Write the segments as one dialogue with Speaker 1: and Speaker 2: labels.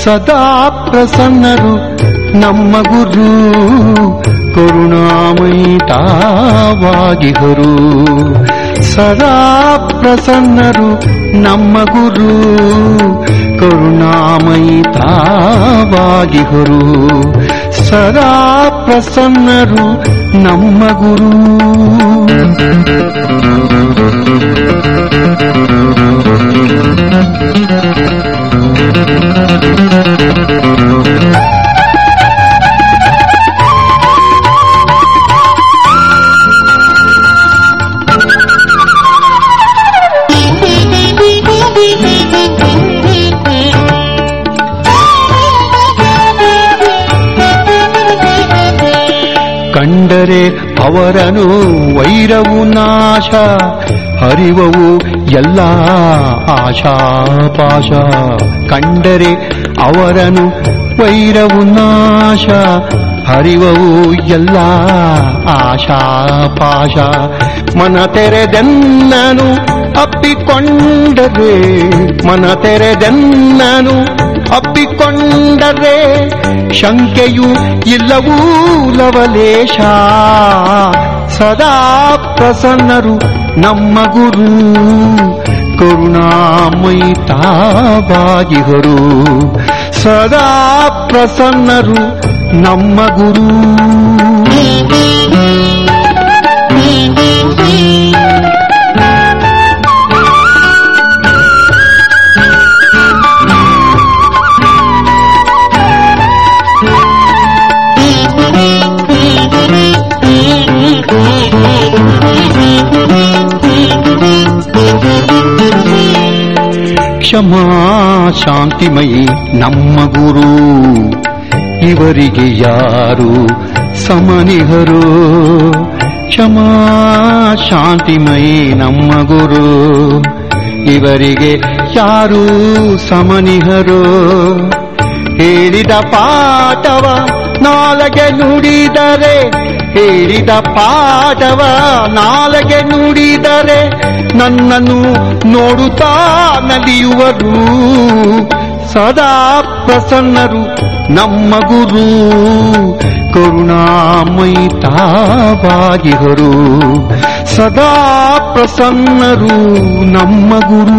Speaker 1: ಸದಾ ಪ್ರಸನ್ನರು ನಮ್ಮ ಗುರು ಕರುಣಾಮಯಿತಾವಾಗಿಹರು ಸದಾ ಪ್ರಸನ್ನರು ನಮ್ಮ ಗುರು ಕರುಣಾಮಯಿತಾವಾಗಿಹರು ಸದಾ ಪ್ರಸನ್ನರು ನಮ್ಮ ಗುರು ಕಂಡರೆ ಅವರನು ವೈರವು ನಾಶ ಹರಿವವು ಎಲ್ಲ ಆಶಾಪಾಶ ಕಂಡರೆ ಅವರನು ವೈರವು ನಾಶ ಹರಿವವು ಎಲ್ಲ ಆಶಾಪಾಶ ಮನ ತೆರೆದೆನ್ನನು ಅಪ್ಪಿಕೊಂಡರೆ ಮನ ತೆರೆದೆನ್ನನು ಅಪ್ಪಿಕೊಂಡರೆ ಶಂಕೆಯು ಇಲ್ಲವೂ ಲವಲೇಶ ಸದಾ ಪ್ರಸನ್ನರು ನಮ್ಮ ಗುರು ಕರುಣಾಮಯಿತಾವಾಗಿಹರು ಸದಾ ಪ್ರಸನ್ನರು ನಮ್ಮ ಗುರು ಕ್ಷಮಾ ಶಾಂತಿಮಯಿ ನಮ್ಮ ಗುರು ಇವರಿಗೆ ಯಾರು ಸಮನಿಹರು ಕ್ಷಮಾ ಶಾಂತಿಮಯಿ ನಮ್ಮ ಗುರು ಇವರಿಗೆ ಯಾರು ಸಮನಿಹರು ಹೇಳಿದ ಪಾಠವ ನಾಲಗೆ ನುಡಿದರೆ ಹೇಳಿದ ಪಾಠವ ನಾಲಗೆ ನುಡಿದರೆ ನನ್ನನ್ನು ನೋಡುತ್ತಾ ನಲಿಯುವರು ಸದಾ ಪ್ರಸನ್ನರು ನಮ್ಮ ಗುರು ಕರುಣಾಮಯಿತಾವಾಗಿಹರು ಸದಾ ಪ್ರಸನ್ನರು ನಮ್ಮ ಗುರು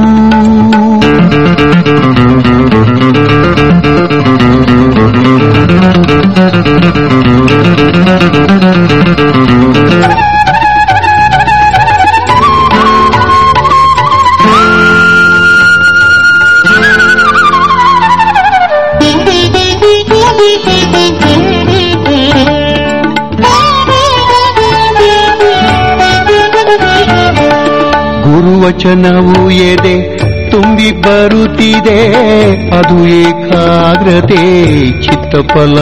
Speaker 1: ಗುರುವಚನವು ಎದೆ ತುಂಬಿ ಬರುತ್ತಿದೆ ಅದು ಏಕಾಗ್ರತೆ ಚಿತ್ತಫಲ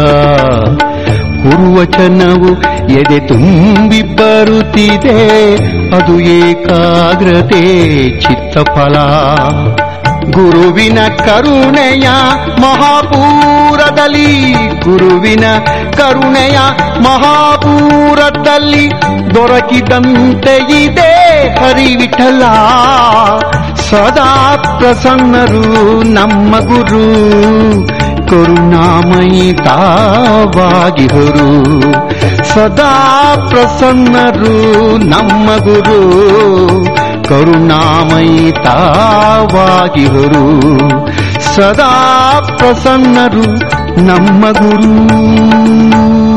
Speaker 1: ಗುರುವಚನವು ಎದೆ ತುಂಬಿ ಬರುತ್ತಿದೆ ಅದು ಏಕಾಗ್ರತೆ ಚಿತ್ತಫಲ ಗುರುವಿನ ಕರುಣೆಯ ಮಹಾಪೂರದಲ್ಲಿ ಗುರುವಿನ ಕರುಣೆಯ ಮಹಾಪೂರದಲ್ಲಿ ದೊರಕಿದಂತೆ ಇದೆ ಹರಿವಿಠಲ ಸದಾ ಪ್ರಸನ್ನರು ನಮ್ಮ ಗುರು ಕರುಣಾಮಯಿತಾವಾಗಿಹರು ಸದಾ ಪ್ರಸನ್ನರು ನಮ್ಮ ಗುರು ಕರುಣಾಮಯಿತಾವಾಗಿಹರು ಸದಾ ಪ್ರಸನ್ನರು ನಮ್ಮ ಗುರು